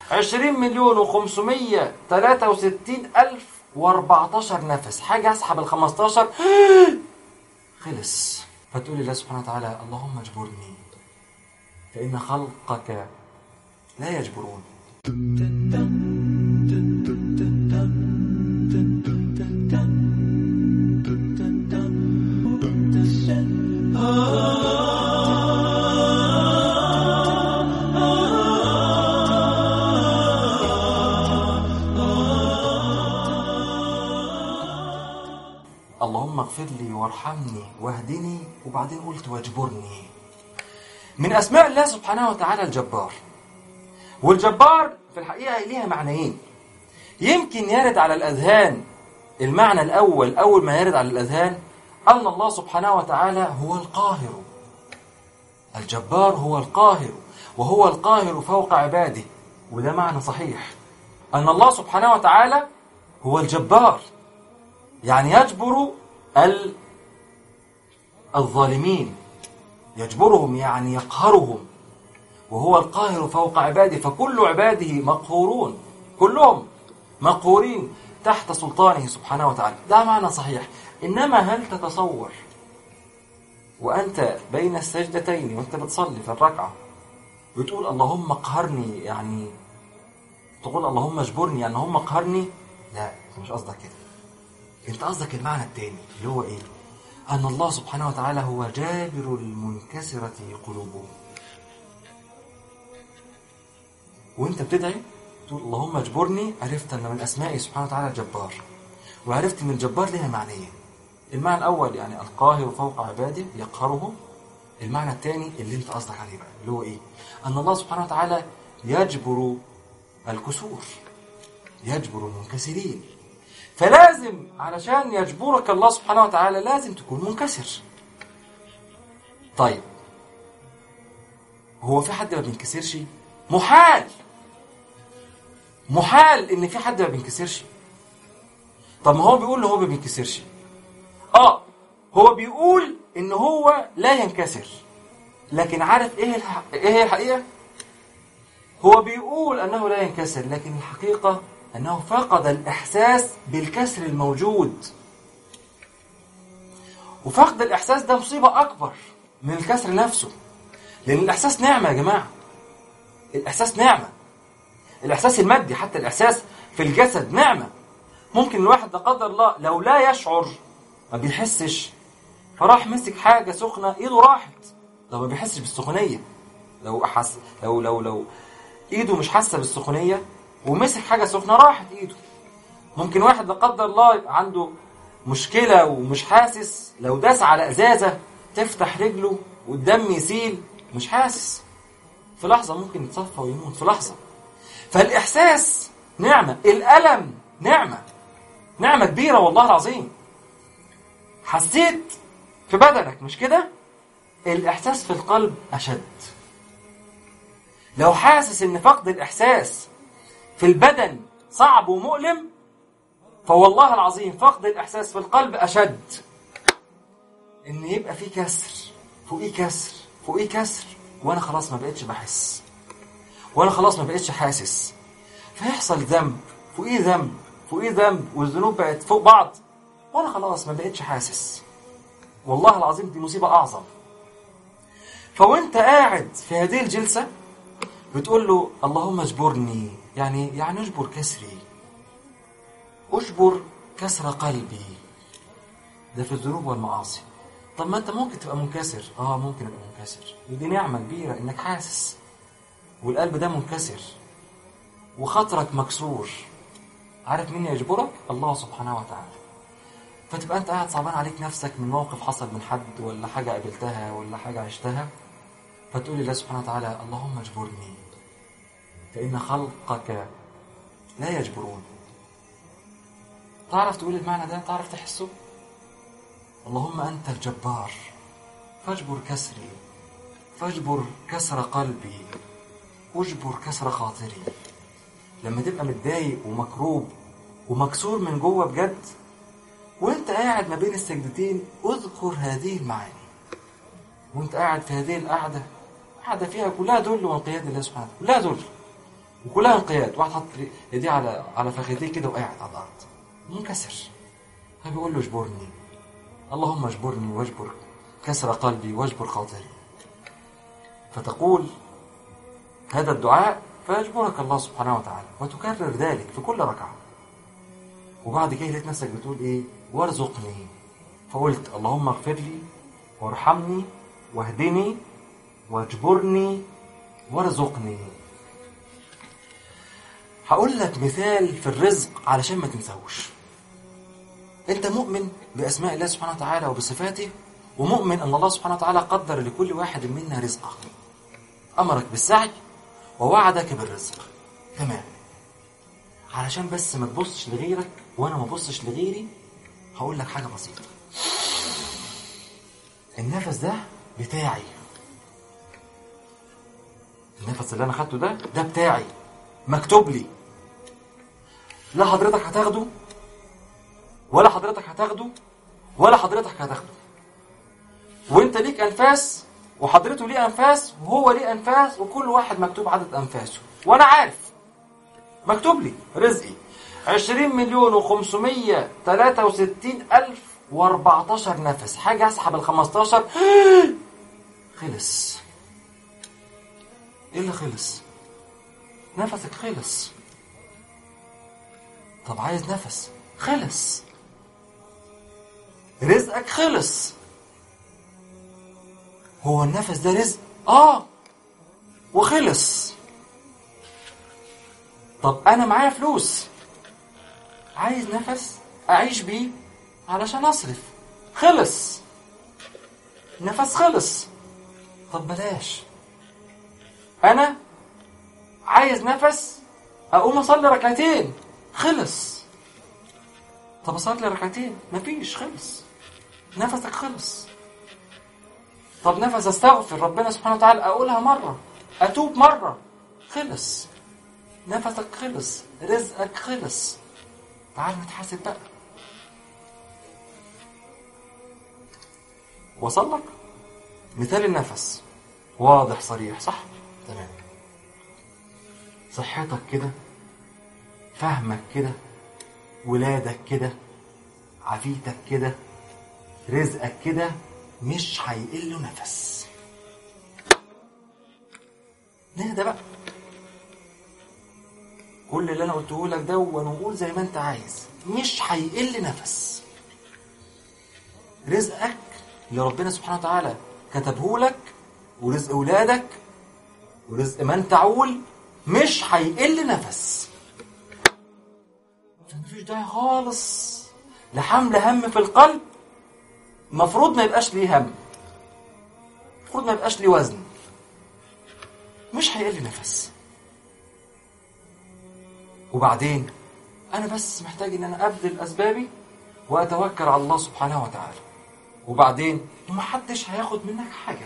20 مليون و563 ألف و14 نفس حاجة أسحب ال 15 خلص فتقول الله سبحانه وتعالى اللهم اجبرني فإن خلقك لا يجبرون اللهم اغفر لي وارحمني واهدني وبعدين قلت واجبرني من أسماء الله سبحانه وتعالى الجبار والجبار في الحقيقة ليها معنيين يمكن يرد على الأذهان المعنى الأول أول ما يرد على الأذهان أن الله سبحانه وتعالى هو القاهر الجبار هو القاهر وهو القاهر فوق عباده وده معنى صحيح أن الله سبحانه وتعالى هو الجبار يعني يجبر ال- الظالمين يجبرهم يعني يقهرهم وهو القاهر فوق عباده فكل عباده مقهورون كلهم مقهورين تحت سلطانه سبحانه وتعالى ده معنى صحيح إنما هل تتصور وأنت بين السجدتين وأنت بتصلي في الركعة بتقول اللهم اقهرني يعني تقول اللهم اجبرني يعني اللهم اقهرني لا أنت مش قصدك كده انت قصدك المعنى التاني اللي هو ايه ان الله سبحانه وتعالى هو جابر المنكسرة قلوبهم وانت بتدعي تقول اللهم اجبرني عرفت ان من اسمائي سبحانه وتعالى الجبار وعرفت ان الجبار لها معنيين المعنى الاول يعني القاهر فوق عباده يقهرهم المعنى الثاني اللي انت قصدك عليه بقى اللي هو ايه ان الله سبحانه وتعالى يجبر الكسور يجبر المنكسرين فلازم علشان يجبرك الله سبحانه وتعالى لازم تكون منكسر طيب هو في حد ما بينكسرش محال محال ان في حد ما بينكسرش طب ما هو بيقول ان هو ما بينكسرش اه هو بيقول ان هو لا ينكسر لكن عارف ايه الح... ايه هي الحقيقه هو بيقول انه لا ينكسر لكن الحقيقه أنه فقد الإحساس بالكسر الموجود وفقد الإحساس ده مصيبة أكبر من الكسر نفسه لأن الإحساس نعمة يا جماعة الإحساس نعمة الإحساس المادي حتى الإحساس في الجسد نعمة ممكن الواحد لا قدر الله لو لا يشعر ما بيحسش فراح مسك حاجة سخنة إيده راحت لو ما بيحسش بالسخونية لو أحس لو لو لو إيده مش حاسة بالسخونية ومسك حاجة سخنة راحت ايده ممكن واحد لا قدر الله عنده مشكلة ومش حاسس لو داس على ازازة تفتح رجله والدم يسيل مش حاسس في لحظة ممكن يتصفى ويموت في لحظة فالإحساس نعمة الألم نعمة نعمة كبيرة والله العظيم حسيت في بدنك مش كده الإحساس في القلب أشد لو حاسس إن فقد الإحساس في البدن صعب ومؤلم فوالله العظيم فقد الإحساس في القلب أشد إن يبقى في كسر فوقيه كسر فوقيه كسر وأنا خلاص ما بقتش بحس وأنا خلاص ما بقتش حاسس فيحصل ذنب فوقيه ذنب فوقيه ذنب والذنوب بقت فوق بعض وأنا خلاص ما بقتش حاسس والله العظيم دي مصيبة أعظم فوانت قاعد في هذه الجلسة بتقول له اللهم اجبرني يعني يعني اجبر كسري اجبر كسر قلبي ده في الذنوب والمعاصي طب ما انت ممكن تبقى منكسر اه ممكن ابقى منكسر ودي نعمة كبيرة انك حاسس والقلب ده منكسر وخاطرك مكسور عارف مين يجبرك الله سبحانه وتعالى فتبقى انت قاعد صعبان عليك نفسك من موقف حصل من حد ولا حاجة قابلتها ولا حاجة عشتها فتقول لله سبحانه وتعالى اللهم اجبرني فإن خلقك لا يجبرون تعرف تقول المعنى ده تعرف تحسه اللهم أنت الجبار فاجبر كسري فاجبر كسر قلبي اجبر كسر خاطري لما تبقى متضايق ومكروب ومكسور من جوه بجد وانت قاعد ما بين السجدتين اذكر هذه المعاني وانت قاعد في هذه القعده قاعده فيها كلها ذل وانقياد لله سبحانه كلها ذل وكلها انقياد واحد حط ايديه على على فخذيه كده وقاعد على الارض منكسر فبيقول له اجبرني اللهم اجبرني واجبر كسر قلبي واجبر خاطري فتقول هذا الدعاء فيجبرك الله سبحانه وتعالى وتكرر ذلك في كل ركعة وبعد كده لقيت نفسك بتقول ايه وارزقني فقلت اللهم اغفر لي وارحمني واهدني واجبرني وارزقني هقول لك مثال في الرزق علشان ما تنساهوش انت مؤمن باسماء الله سبحانه وتعالى وبصفاته ومؤمن ان الله سبحانه وتعالى قدر لكل واحد منا رزقه امرك بالسعي ووعدك بالرزق تمام علشان بس ما تبصش لغيرك وانا ما ابصش لغيري هقول لك حاجه بسيطه النفس ده بتاعي النفس اللي انا خدته ده ده بتاعي مكتوب لي لا حضرتك هتاخده ولا حضرتك هتاخده ولا حضرتك هتاخده وانت ليك انفاس وحضرته ليه انفاس وهو ليه انفاس وكل واحد مكتوب عدد انفاسه وانا عارف مكتوب لي رزقي 20 مليون و563 الف و14 نفس حاجه اسحب ال 15 خلص ايه اللي خلص نفسك خلص طب عايز نفس خلص رزقك خلص هو النفس ده رزق اه وخلص طب انا معايا فلوس عايز نفس اعيش بيه علشان اصرف خلص نفس خلص طب بلاش انا عايز نفس اقوم اصلي ركعتين خلص طب اصلي ركعتين مفيش خلص نفسك خلص طب نفس استغفر ربنا سبحانه وتعالى اقولها مره اتوب مره خلص نفسك خلص رزقك خلص تعال نتحاسب بقى وصل لك مثال النفس واضح صريح صح تمام صحتك كده فهمك كده ولادك كده عافيتك كده رزقك كده مش هيقل نفس نهدى بقى كل اللي انا قلته لك ده ونقول زي ما انت عايز مش هيقل نفس رزقك اللي ربنا سبحانه وتعالى كتبه لك ورزق اولادك ورزق من تعول مش هيقل نفس مفيش داعي خالص لحمل هم في القلب المفروض ما يبقاش ليه هم المفروض ما يبقاش ليه وزن مش هيقل نفس وبعدين انا بس محتاج ان انا ابذل اسبابي واتوكل على الله سبحانه وتعالى وبعدين محدش هياخد منك حاجه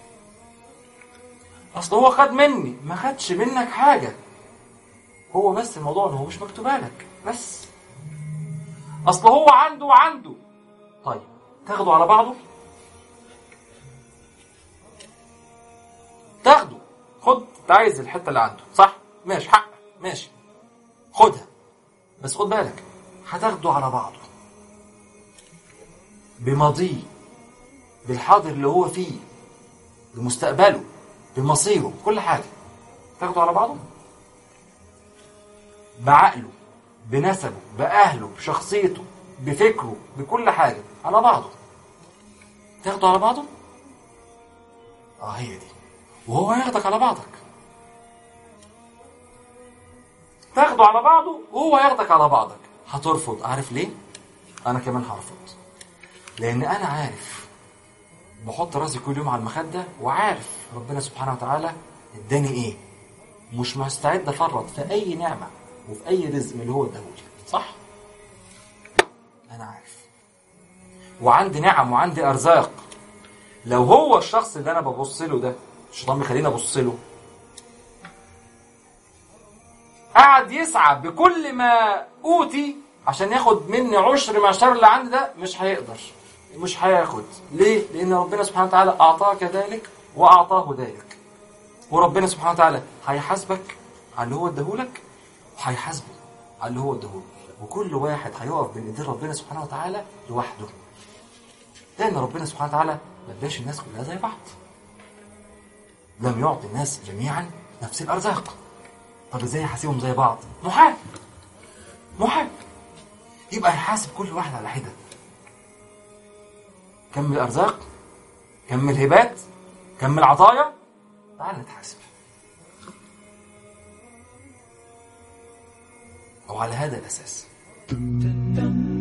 اصل هو خد مني ما خدش منك حاجه هو بس الموضوع ان هو مش مكتوبه لك بس اصل هو عنده وعنده طيب تاخده على بعضه تاخده خد انت عايز الحته اللي عنده صح ماشي حق ماشي خدها بس خد بالك هتاخده على بعضه بماضيه بالحاضر اللي هو فيه بمستقبله بمصيره كل حاجة تاخده على بعضه بعقله بنسبه بأهله بشخصيته بفكره بكل حاجة على بعضه تاخده على بعضه اه هي دي وهو هياخدك على بعضك تاخده على بعضه وهو ياخدك على بعضك هترفض عارف ليه انا كمان هرفض لان انا عارف بحط راسي كل يوم على المخده وعارف ربنا سبحانه وتعالى اداني ايه مش مستعد افرط في اي نعمه وفي اي رزق من اللي هو اداهولي صح انا عارف وعندي نعم وعندي ارزاق لو هو الشخص اللي انا ببص له ده الشيطان بيخليني ابص له قعد يسعى بكل ما اوتي عشان ياخد مني عشر معشر اللي عندي ده مش هيقدر مش هياخد ليه لان ربنا سبحانه وتعالى اعطاك ذلك واعطاه ذلك وربنا سبحانه وتعالى هيحاسبك على اللي هو اداهولك وهيحاسبه على اللي هو اداهولك وكل واحد هيقف بين ايدين ربنا سبحانه وتعالى لوحده لان ربنا سبحانه وتعالى ما اداش الناس كلها زي بعض لم يعطي الناس جميعا نفس الارزاق طب ازاي يحاسبهم زي بعض محال محال يبقى هيحاسب كل واحد على حده كم الارزاق كم الهبات كم العطايا تعال نتحاسب أو على هذا الأساس